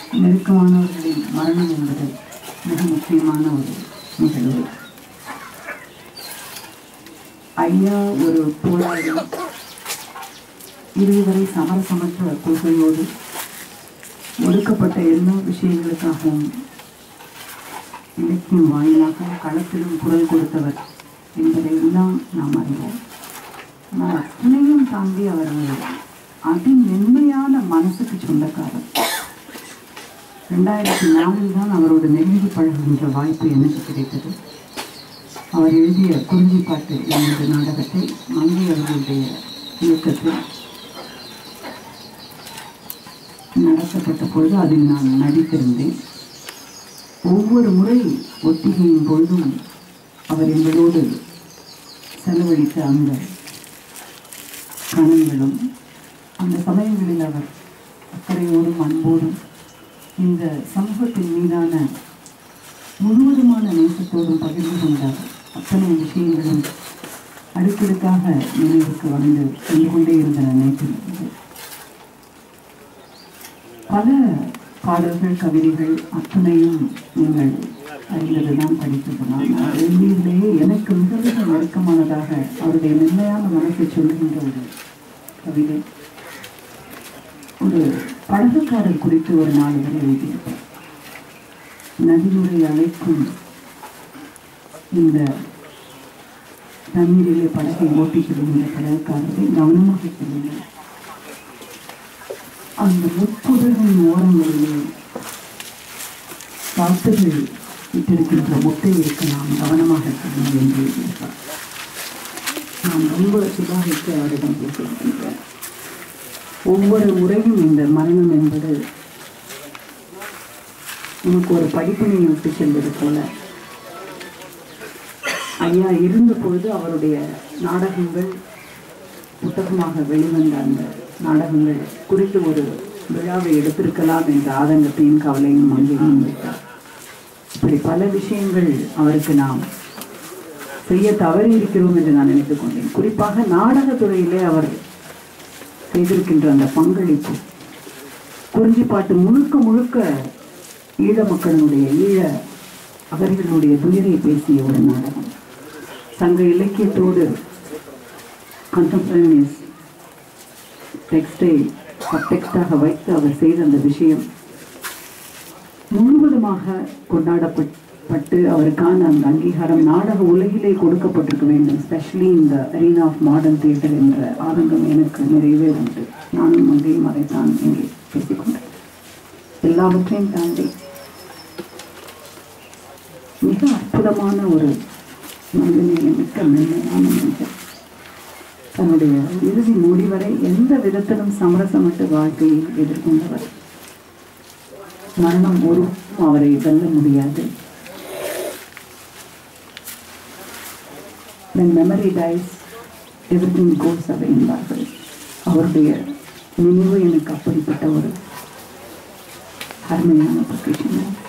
நெருக்கமானவர்களின் மரணம் என்பது மிக முக்கியமான ஒரு நிகழ்வு ஐயா ஒரு போராளி இதுவரை சமரசமற்ற கொள்கையோடு ஒடுக்கப்பட்ட எல்லா விஷயங்களுக்காகவும் இலக்கியம் வாயிலாக களத்திலும் குரல் கொடுத்தவர் என்பதை எல்லாம் நாம் அறிவோம் ஆனால் அத்தனையும் தாண்டி அவர் ஒரு அதி மென்மையான மனசுக்கு சொந்தக்காரர் ரெண்டாயிரத்தி நாலில் தான் அவரோட நெருங்கி பழகுகின்ற வாய்ப்பு எனக்கு கிடைத்தது அவர் எழுதிய குறிஞ்சிப்பாட்டு என்ற நாடகத்தை மங்கை அவர்களுடைய இயக்கத்தில் நடத்தப்பட்ட பொழுது அதில் நான் நடித்திருந்தேன் ஒவ்வொரு முறை ஒத்திகையின் பொழுதும் அவர் எங்களோடு செலவழித்த அந்த கணங்களும் அந்த சமயங்களில் அவர் அக்கறையோடும் அன்போடும் இந்த சமூகத்தின் மீதான முழுவதுமான நேசத்தோடும் பகிர்ந்து கொண்ட அத்தனை விஷயங்களும் அடுக்கடுக்காக நினைவுக்கு வந்து சென்று கொண்டே இருந்தன நேற்று பல பாடல்கள் கவிதைகள் அத்தனையும் நீங்கள் அறிந்ததுதான் படித்ததுதான் எழுதியிலேயே எனக்கு மிக மிக நெருக்கமானதாக அவருடைய மென்மையான மனசை சொல்லுகின்ற ஒரு கவிதை ஒரு படகுக்காரர் குறித்து ஒரு நாளிதழ் எழுதியிருப்பார் நதிமுறை அழைக்கும் இந்த தண்ணீரிலே படகை ஓட்டிச் செல்கின்ற படகுக்காரரை கவனமாக செல்லுங்கள் அந்த முப்புதலின் ஓரங்களிலே காத்துகள் இட்டிருக்கின்ற முட்டை இருக்க நாம் கவனமாக செல்லும் என்று எழுதியிருப்பார் நான் ரொம்ப சுதாரித்து அவரிடம் பேசியிருக்கின்றேன் ஒவ்வொரு முறையும் இந்த மரணம் என்பது உனக்கு ஒரு படிப்பினை விட்டு செல்வது போல ஐயா இருந்த பொழுது அவருடைய நாடகங்கள் புத்தகமாக வெளிவந்த அந்த நாடகங்கள் குறித்து ஒரு விழாவை எடுத்திருக்கலாம் என்ற ஆதங்கத்தையும் கவலையும் அங்கே முன்வைத்தார் இப்படி பல விஷயங்கள் அவருக்கு நாம் செய்ய தவறி இருக்கிறோம் என்று நான் நினைத்துக் கொண்டேன் குறிப்பாக நாடகத்துறையிலே அவர் செய்திருக்கின்ற அந்த பங்களிப்பு குறிஞ்சிப்பாட்டு முழுக்க முழுக்க ஈழ மக்களினுடைய ஈழ அவர்களுடைய துயரை பேசிய ஒரு நாடகம் சங்க இலக்கியத்தோடு கண்டெம்பரரிஸ் டெக்ஸ்டை சப்டெக்ஸ்டாக வைத்து அவர் செய்த அந்த விஷயம் முழுவதுமாக கொண்டாடப்பட்டு அவருக்கான அந்த அங்கீகாரம் நாடக உலகிலே கொடுக்கப்பட்டிருக்க வேண்டும் ஸ்பெஷலி இந்த அரீனா ஆஃப் மாடர்ன் தியேட்டர் என்ற ஆதங்கம் எனக்கு நிறையவே உண்டு நானும் அங்கேயும் அதைத்தான் இங்கே பேசிக்கொண்டேன் எல்லாவற்றையும் தாண்டி மிக அற்புதமான ஒரு மனிதநேயம் மிக்க மென்மையான மனிதர் தன்னுடைய இறுதி முடிவரை எந்த விதத்திலும் சமரசமற்ற வாழ்க்கையை எதிர்கொண்டவர் மரணம் ஒரு அவரை வெல்ல முடியாது when memory dies everything goes away என்பார்கள் அவருடைய நினைவு எனக்கு அப்படிப்பட்ட ஒரு அருமையான பொக்கிஷம்